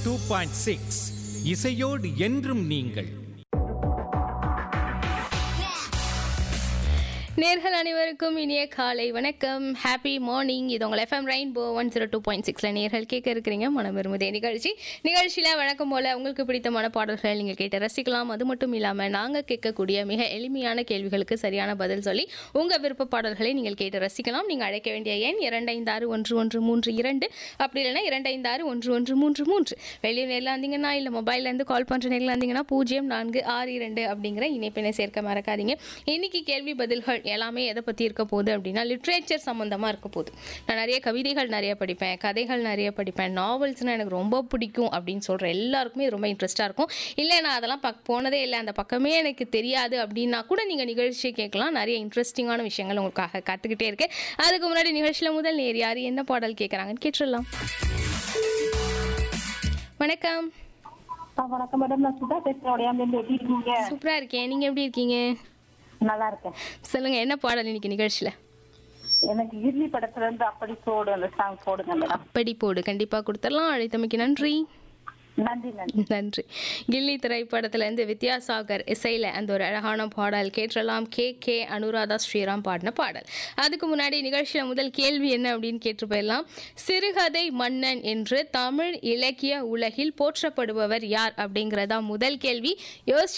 two point six இசையோடு என்றும் நீங்கள் நேர்கள் அனைவருக்கும் இனிய காலை வணக்கம் ஹாப்பி மார்னிங் இது உங்கள் FM rainbow one zero two point சிக்ஸில் நேர்கள் கேட்க இருக்கிறீங்க மனம் விரும்புதே நிகழ்ச்சி நிகழ்ச்சியில் வழக்கம் போல் உங்களுக்கு பிடித்தமான பாடல்களை நீங்கள் கேட்டு ரசிக்கலாம் அது மட்டும் இல்லாமல் நாங்கள் கேட்கக்கூடிய மிக எளிமையான கேள்விகளுக்கு சரியான பதில் சொல்லி உங்கள் விருப்ப பாடல்களை நீங்கள் கேட்டு ரசிக்கலாம் நீங்கள் அழைக்க வேண்டிய எண் இரண்டைந்து ஆறு ஒன்று ஒன்று மூன்று இரண்டு அப்படி இல்லைன்னா இரண்டைந்து ஆறு ஒன்று ஒன்று மூன்று மூன்று வெளியூர் நேரில் வந்தீங்கன்னா இல்லை மொபைல்லேருந்து கால் பண்ணுற நேரில் வந்தீங்கன்னா பூஜ்ஜியம் நான்கு ஆறு இரண்டு அப்படிங்கிற இணைப்பினை சேர்க்க மறக்காதீங்க இன்னைக்கு கேள்வி பதில்கள் எல்லாமே எதை பற்றி இருக்க போகுது அப்படின்னா லிட்ரேச்சர் சம்மந்தமாக இருக்க போகுது நான் நிறைய கவிதைகள் நிறைய படிப்பேன் கதைகள் நிறைய படிப்பேன் நாவல்ஸ்னால் எனக்கு ரொம்ப பிடிக்கும் அப்படின்னு சொல்கிற எல்லாருக்குமே இது ரொம்ப இன்ட்ரெஸ்ட்டாக இருக்கும் இல்லை நான் அதெல்லாம் பக் போனதே இல்லை அந்த பக்கமே எனக்கு தெரியாது அப்படின்னா கூட நீங்கள் நிகழ்ச்சியை கேட்கலாம் நிறைய இன்ட்ரெஸ்டிங்கான விஷயங்கள் உங்களுக்காக காத்துக்கிட்டே இருக்கு அதுக்கு முன்னாடி நிகழ்ச்சியில் முதல் நேர் யார் என்ன பாடல் கேட்குறாங்கன்னு கேட்டுடலாம் வணக்கம் ஆ, வணக்கம் மேடம் நான் சுதா பேசுறேன் உடையாம்பேந்து எப்படி இருக்கீங்க சூப்பராக இருக்கேன் நீங்கள் எப்படி இருக்கீங்க நல்லா இருக்கேன் சொல்லுங்கள் என்ன பாடல் இன்னைக்கு நிகழ்ச்சியில் எனக்கு இறுதி படத்துல இருந்து அப்படி போடு அந்த சாங் போடுங்க மேடம் அப்படி போடு கண்டிப்பாக கொடுத்துடலாம் அழைத்தமைக்கு நன்றி நன்றி நன்றி நன்றி கில்லி திரைப்படத்திலேருந்து வித்யாசாகர் இசையில் அந்த ஒரு அழகான பாடல் கேட்டலாம் கே கே அனுராதா ஸ்ரீராம் பாடின பாடல் அதுக்கு முன்னாடி நிகழ்ச்சியில் முதல் கேள்வி என்ன அப்படின்னு கேட்டு போயிடலாம் சிறுகதை மன்னன் என்று தமிழ் இலக்கிய உலகில் போற்றப்படுபவர் யார் அப்படிங்கிறதா முதல் கேள்வி யோசிச்சு